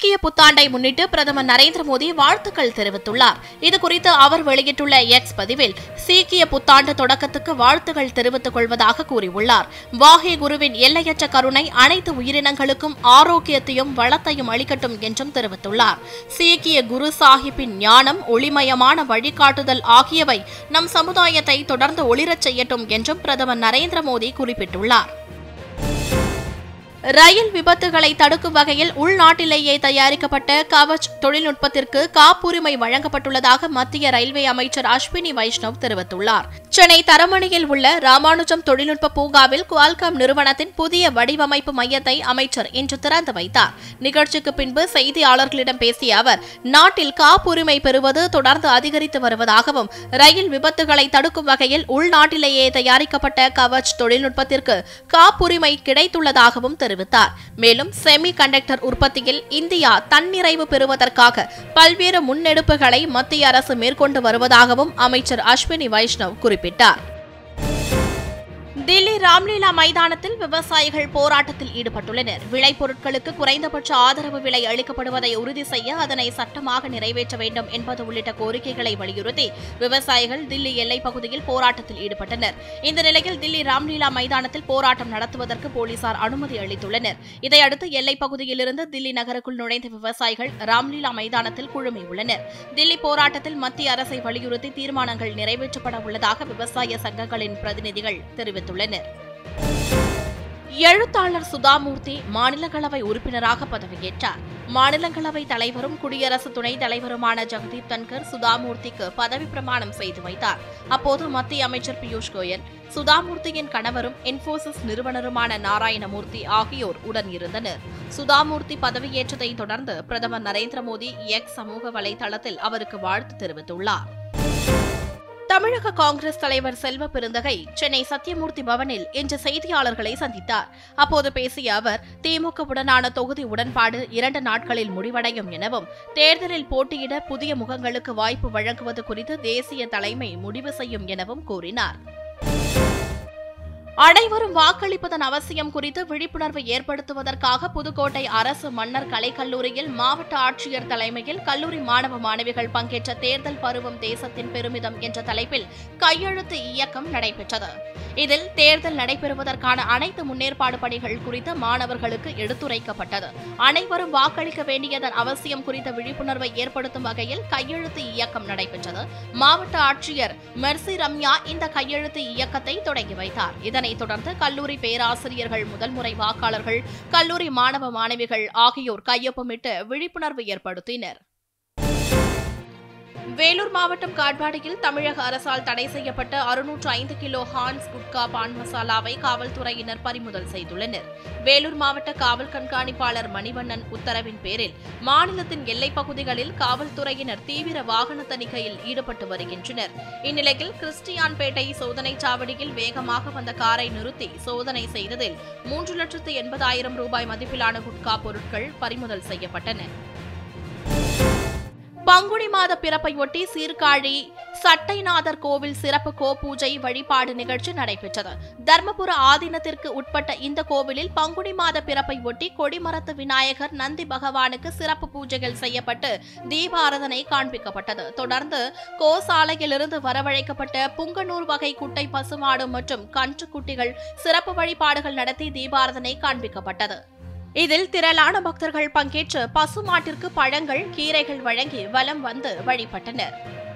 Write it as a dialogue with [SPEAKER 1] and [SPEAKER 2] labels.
[SPEAKER 1] சீக்கிய புத்தாண்டை முன்னிட்டு பிரதமர் நரேந்திர மோடி வாழ்த்துக்கள் தெரிவித்துள்ளார் இதுகுறித்து அவர் வெளியிட்டுள்ள எக்ஸ் பதிவில் சீக்கிய புத்தாண்டு தொடக்கத்துக்கு வாழ்த்துக்கள் தெரிவித்துக் கொள்வதாக கூறியுள்ளார் வாஹே குருவின் எல்லையற்ற கருணை அனைத்து உயிரினங்களுக்கும் ஆரோக்கியத்தையும் வளத்தையும் அளிக்கட்டும் என்றும் தெரிவித்துள்ளார் சீக்கிய குரு சாஹிப்பின் ஞானம் ஒளிமயமான வழிகாட்டுதல் ஆகியவை நம் சமுதாயத்தை தொடர்ந்து ஒளிரச் செய்யட்டும் என்றும் பிரதமர் நரேந்திர மோடி குறிப்பிட்டுள்ளார் ரயில் விபத்துகளை தடுக்கும் வகையில் உள்நாட்டிலேயே தயாரிக்கப்பட்ட கவச் தொழில்நுட்பத்திற்கு காப்புரிமை வழங்கப்பட்டுள்ளதாக மத்திய ரயில்வே அமைச்சர் அஸ்வினி வைஷ்ணவ் தெரிவித்துள்ளார் சென்னை தரமணியில் உள்ள ராமானுஜம் தொழில்நுட்ப பூங்காவில் குவால்காம் நிறுவனத்தின் புதிய வடிவமைப்பு மையத்தை அமைச்சர் இன்று திறந்து வைத்தார் நிகழ்ச்சிக்கு பின்பு செய்தியாளர்களிடம் பேசிய அவர் நாட்டில் காப்புரிமை பெறுவது தொடர்ந்து அதிகரித்து வருவதாகவும் ரயில் விபத்துகளை தடுக்கும் வகையில் உள்நாட்டிலேயே தயாரிக்கப்பட்ட கவச் தொழில்நுட்பத்திற்கு காப்புரிமை கிடைத்துள்ளதாகவும் தெரிவித்தார் மேலும் செமி கண்டக்டர் உற்பத்தியில் இந்தியா தன்னிறைவு பெறுவதற்காக பல்வேறு முன்னெடுப்புகளை மத்திய அரசு மேற்கொண்டு வருவதாகவும் அமைச்சர் அஸ்வினி வைஷ்ணவ் குறிப்பிட்டார் தில்லி ராம்லீலா மைதானத்தில் விவசாயிகள் போராட்டத்தில் ஈடுபட்டுள்ளனர் விளைபொருட்களுக்கு குறைந்தபட்ச ஆதரவு விலை அளிக்கப்படுவதை உறுதி செய்ய அதனை சட்டமாக நிறைவேற்ற வேண்டும் என்பது உள்ளிட்ட கோரிக்கைகளை வலியுறுத்தி விவசாயிகள் தில்லி எல்லைப் பகுதியில் போராட்டத்தில் ஈடுபட்டனர் இந்த நிலையில் தில்லி ராம்லீலா மைதானத்தில் போராட்டம் நடத்துவதற்கு போலீசார் அனுமதி அளித்துள்ளனர் இதையடுத்து எல்லைப் பகுதியிலிருந்து தில்லி நகருக்குள் நுழைந்த விவசாயிகள் ராம்லீலா மைதானத்தில் குழுமியுள்ளனர் தில்லி போராட்டத்தில் மத்திய அரசை வலியுறுத்தி தீர்மானங்கள் நிறைவேற்றப்பட உள்ளதாக விவசாய சங்கங்களின் பிரதிநிதிகள் தெரிவித்துள்ளனர் எழுத்தாளர் சுதாமூர்த்தி மாநிலங்களவை உறுப்பினராக பதவியேற்றார் மாநிலங்களவை தலைவரும் குடியரசு துணைத் தலைவருமான ஜெகதீப் தன்கர் சுதாமூர்த்திக்கு பதவி பிரமாணம் செய்து வைத்தார் அப்போது மத்திய அமைச்சர் பியூஷ் கோயல் சுதாமூர்த்தியின் கணவரும் இன்போசிஸ் நிறுவனருமான நாராயணமூர்த்தி ஆகியோர் உடன் இருந்தனர் சுதாமூர்த்தி பதவியேற்றதை தொடர்ந்து பிரதமர் நரேந்திர மோடி எக்ஸ் சமூக வலைதளத்தில் அவருக்கு வாழ்த்து தெரிவித்துள்ளார் தமிழக காங்கிரஸ் தலைவர் செல்வ பெருந்தகை சென்னை சத்தியமூர்த்தி பவனில் இன்று செய்தியாளர்களை சந்தித்தார் அப்போது பேசிய அவர் திமுகவுடனான தொகுதி உடன்பாடு இரண்டு நாட்களில் முடிவடையும் எனவும் தேர்தலில் போட்டியிட புதிய முகங்களுக்கு வாய்ப்பு வழங்குவது குறித்து தேசிய தலைமை முடிவு செய்யும் எனவும் கூறினார் அனைவரும் வாக்களிப்பதன் அவசியம் குறித்து விழிப்புணர்வு ஏற்படுத்துவதற்காக புதுக்கோட்டை அரசு மன்னர் கலைக்கல்லூரியில் மாவட்ட ஆட்சியர் தலைமையில் கல்லூரி மாணவ மாணவிகள் பங்கேற்ற தேர்தல் பருவம் தேசத்தின் பெருமிதம் என்ற தலைப்பில் கையெழுத்து இயக்கம் நடைபெற்றது இதில் தேர்தல் நடைபெறுவதற்கான அனைத்து முன்னேற்பாடு பணிகள் குறித்து மாணவர்களுக்கு எடுத்துரைக்கப்பட்டது அனைவரும் வாக்களிக்க வேண்டியதன் அவசியம் குறித்த விழிப்புணர்வை ஏற்படுத்தும் வகையில் கையெழுத்து இயக்கம் நடைபெற்றது மாவட்ட ஆட்சியர் மெர்சி ரம்யா இந்த கையெழுத்து இயக்கத்தை தொடங்கி வைத்தார் இதனைத் தொடர்ந்து கல்லூரி பேராசிரியர்கள் முதல் முறை வாக்காளர்கள் கல்லூரி மாணவ மாணவிகள் ஆகியோர் கையொப்பமிட்டு விழிப்புணர்வு ஏற்படுத்தினர் வேலூர் மாவட்டம் காட்பாடியில் தமிழக அரசால் தடை செய்யப்பட்ட அறுநூற்று ஐந்து கிலோ ஹான்ஸ் குட்கா பான் மசாலாவை காவல்துறையினர் பறிமுதல் செய்துள்ளனர் வேலூர் மாவட்ட காவல் கண்காணிப்பாளர் மணிவண்ணன் உத்தரவின் பேரில் மாநிலத்தின் எல்லைப் பகுதிகளில் காவல்துறையினர் தீவிர வாகன தணிக்கையில் ஈடுபட்டு வருகின்றனர் இந்நிலையில் கிறிஸ்டியான்பேட்டை சோதனைச் சாவடியில் வேகமாக வந்த காரை நிறுத்தி சோதனை செய்ததில் மூன்று லட்சத்து எண்பதாயிரம் ரூபாய் மதிப்பிலான குட்கா பொருட்கள் பறிமுதல் செய்யப்பட்டன பங்குனி மாத பிறப்பையொட்டி சீர்காழி சட்டைநாதர் கோவில் சிறப்பு கோபூஜை வழிபாடு நிகழ்ச்சி நடைபெற்றது தர்மபுர ஆதீனத்திற்கு உட்பட்ட இந்த கோவிலில் பங்குனி மாத பிறப்பை ஒட்டி கொடிமரத்து விநாயகர் நந்தி பகவானுக்கு சிறப்பு பூஜைகள் செய்யப்பட்டு தீபாரதனை காண்பிக்கப்பட்டது தொடர்ந்து கோசாலையிலிருந்து வரவழைக்கப்பட்ட புங்கனூர் வகை குட்டை பசுமாடு மற்றும் கன்று குட்டிகள் சிறப்பு வழிபாடுகள் நடத்தி தீபாரதனை காண்பிக்கப்பட்டது இதில் திரளான பக்தர்கள் பங்கேற்று பசுமாட்டிற்கு பழங்கள் கீரைகள் வழங்கி வலம் வந்து வழிபட்டனர்